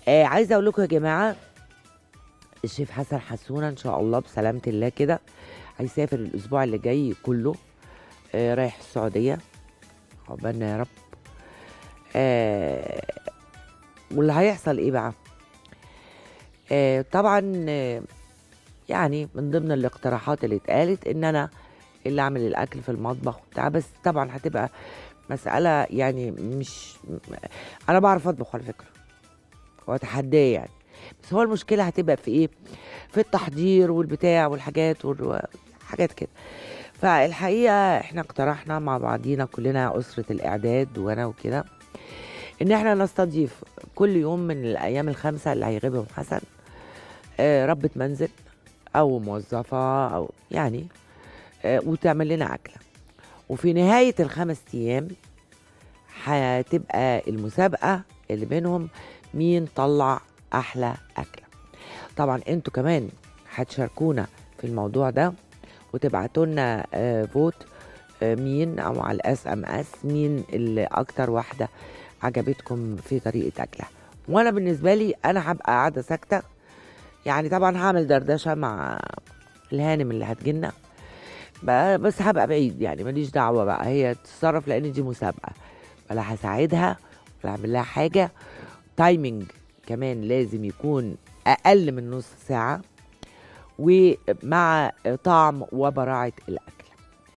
آه عايزه اقول لكم يا جماعه الشيف حسن حسونه ان شاء الله بسلامه الله كده هيسافر الاسبوع اللي جاي كله آه رايح السعوديه عقبالنا يا رب آه واللي هيحصل ايه بقى آه طبعا آه يعني من ضمن الاقتراحات اللي اتقالت ان انا اللي اعمل الاكل في المطبخ وبتاع بس طبعا هتبقى مساله يعني مش انا بعرف اطبخ على فكره هو تحدي يعني بس هو المشكله هتبقى في ايه في التحضير والبتاع والحاجات والحاجات كده فالحقيقه احنا اقترحنا مع بعضينا كلنا اسره الاعداد وانا وكده ان احنا نستضيف كل يوم من الايام الخمسه اللي هيغيبهم حسن آه، ربة منزل او موظفه او يعني آه، وتعمل لنا اكله وفي نهايه الخمس ايام هتبقى المسابقه اللي بينهم مين طلع احلى اكله طبعا انتوا كمان هتشاركونا في الموضوع ده وتبعتوا لنا آه، فوت آه، مين او على الاس ام اس مين اللي اكتر واحده عجبتكم في طريقه اكلها وانا بالنسبه لي انا هبقى قاعده ساكته يعني طبعا هعمل دردشه مع الهانم اللي هتجينا بقى- بس هبقى بعيد يعني ماليش دعوه بقى هي تتصرف لان دي مسابقه ولا هساعدها ولا اعمل لها حاجه تايمينج كمان لازم يكون اقل من نص ساعه ومع طعم وبراعه الاكل